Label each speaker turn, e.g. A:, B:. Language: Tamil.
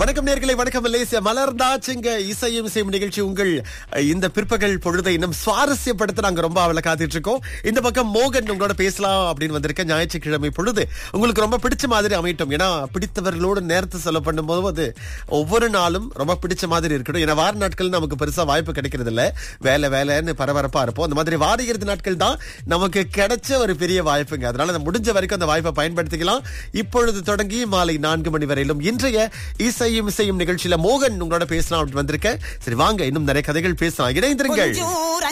A: வணக்கம் நேர்களை வணக்கம் மலேசியா மலர்ந்தாச்சுங்க இசையும் இசையும் நிகழ்ச்சி உங்கள் அஹ், இந்த பிற்பகல் பொழுதை இன்னும் சுவாரஸ்யப்படுத்த நாங்க ரொம்ப அவளை காத்துட்டு இருக்கோம் இந்த பக்கம் மோகன் உங்களோட பேசலாம் அப்படின்னு வந்திருக்க ஞாயிற்றுக்கிழமை பொழுது உங்களுக்கு ரொம்ப பிடிச்ச மாதிரி அமையட்டும் ஏன்னா பிடித்தவர்களோடு நேரத்தை செலவு பண்ணும்போது அது ஒவ்வொரு நாளும் ரொம்ப பிடிச்ச மாதிரி இருக்கட்டும் ஏன்னா வார நாட்கள் நமக்கு பெருசா வாய்ப்பு கிடைக்கிறது இல்ல வேலை வேலைன்னு பரபரப்பா இருப்போம் அந்த மாதிரி வார இறுதி நாட்கள் தான் நமக்கு கிடைச்ச ஒரு பெரிய வாய்ப்புங்க அதனால நம்ம முடிஞ்ச வரைக்கும் அந்த வாய்ப்பை பயன்படுத்திக்கலாம் இப்பொழுது தொடங்கி மாலை நான்கு மணி வரையிலும் இன்றைய இசையும் இசையும் நிகழ்ச்சியில மோகன் உங்களோட பேசலாம் அப்படின்னு வந்திருக்கேன் சரி வாங்க இன்னும் நிறைய கதைகள் பேசலாம் இணைந்திருங்கள்
B: கொஞ்சம்